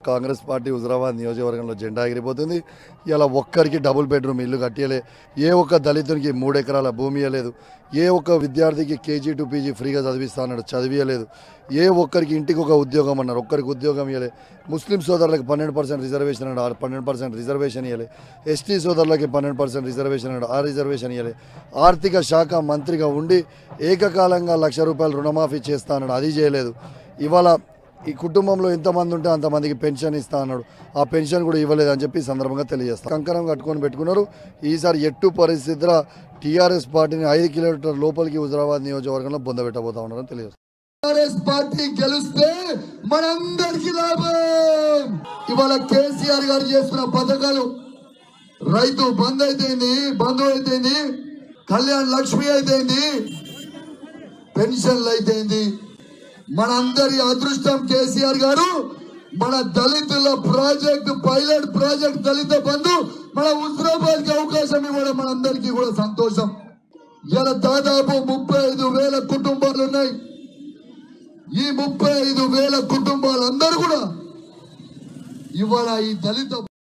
Congress party Huzurabad నియోజకవర్గంలో జెండా ఎగిరిపోతుంది ఇలా ఒక్కరికి డబుల్ బెడ్రూమ్ ఇల్లు కట్టియలే ఏ ఒక్క దళితునికి మూడు ఎకరాల భూమి ఇవ్వలేదు ఏ ఒక్క విద్యార్థికి కేజీ టు పీజీ ఫ్రీగా చదివిస్తా అన్నాడు చదివియలేదు ఏ ఒక్కరికి ఇంటికి ఒక ఉద్యోగం అన్నారు ఒక్కరికి ఉద్యోగం ఇవ్వలే ముస్లిం సోదరులకు పన్నెండు పర్సెంట్ రిజర్వేషన్ అన్నాడు ఆ పన్నెండు పర్సెంట్ రిజర్వేషన్ ఇవ్వలే ఎస్టీ సోదరులకి పన్నెండు పర్సెంట్ రిజర్వేషన్ అన్నాడు ఆ రిజర్వేషన్ ఇవ్వలే ఆర్థిక శాఖ మంత్రిగా ఉండి ఏకకాలంగా లక్ష రూపాయలు రుణమాఫీ చేస్తా అన్నాడు అది చేయలేదు ఇవాళ ఈ కుటుంబంలో ఎంతమంది ఉంటే అంతమందికి పెన్షన్ ఇస్తా అన్నాడు ఆ పెన్షన్ కూడా ఇవ్వలేదు అని చెప్పి ఈ సందర్భంగా తెలియజేస్తాం కంకణం కట్టుకొని పెట్టుకున్నారు ఈసారి ఎట్టు పరిస్థితిలో టీఆర్ఎస్ పార్టీని ఐదు కిలోమీటర్ లోపలికి హుజరాబాద్ నియోజకవర్గంలో బొందబెట్టబోతా ఉన్నారని తెలియజేస్తారు టిఆర్ఎస్ పార్టీ గెలిస్తే మనందరికి లాభం ఇవాళ కేసీఆర్ గారు చేస్తున్న పథకాలు రైతు బంద్ అయితేంది బంధు అయితేంది కళ్యాణ్ లక్ష్మి అయితేంది పెన్షన్లు అయితేంది మనందరి అదృష్టం కేసీఆర్ గారు మన దళితుల project pilot project Dalita Bandhu మన హుజరాబాద్ కి అవకాశం ఇవ్వడం మనందరికీ కూడా సంతోషం ఇలా దాదాపు ముప్పై ఐదు వేల కుటుంబాలు ఉన్నాయి ఈ ముప్పై ఐదు వేల కుటుంబాలందరూ కూడా ఇవాళ ఈ దళిత